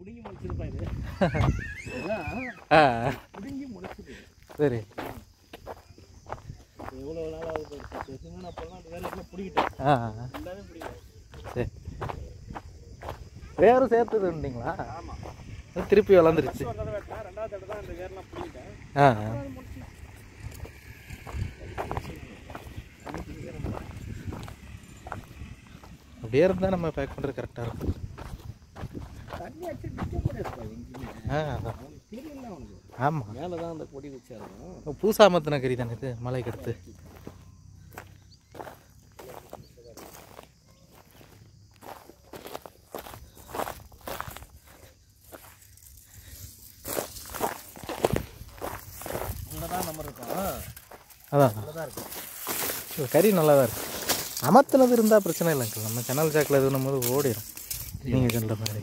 பிடுங்கி முடிச்சிருப்பா இது அதான் ஆ பிடுங்கி முடிச்சிருக்கு சரி எவ்வளோ நாள் ஆகுது பேசுங்க அப்போல்லாம் அந்த வேலைக்கெல்லாம் பிடிக்கிட்டேன் ஆ எல்லாமே பிடிக்கிறேன் சரி வேறு சேர்த்தது உண்டுங்களா ஆமாம் அது திருப்பி வளர்ந்துருச்சு ஒரு தடவை வெட்டினேன் ரெண்டாவது தடவை தான் இந்த வேர்லாம் பிடிக்கிட்டேன் ஆ அது முடிச்சு அப்படியே இருந்தால் நம்ம பேக் பண்ணுறது கரெக்டாக இருக்கும் தண்ணி அடிச்சு நிற்க முடியாது எங்கேயுமே ஆ அதான் அவனுக்கு தெரியல அவனுக்கு ஆமாம் மேலே தான் அந்த கொடி வச்சாருக்கும் பூசாமத்தின கறி தானே இது மலைக்கு அடுத்து அங்கே தான் நம்ம இருக்கோம் அதான் அங்கே தான் இருக்கும் இது கறி நல்லா தான் இருக்கு அமர்த்தினது இருந்தால் பிரச்சனை இல்லைங்க நம்ம சேனல் ஜாக்கில் இது நம்ம ஓடிடும் நீங்கள் சொல்கிற மாதிரி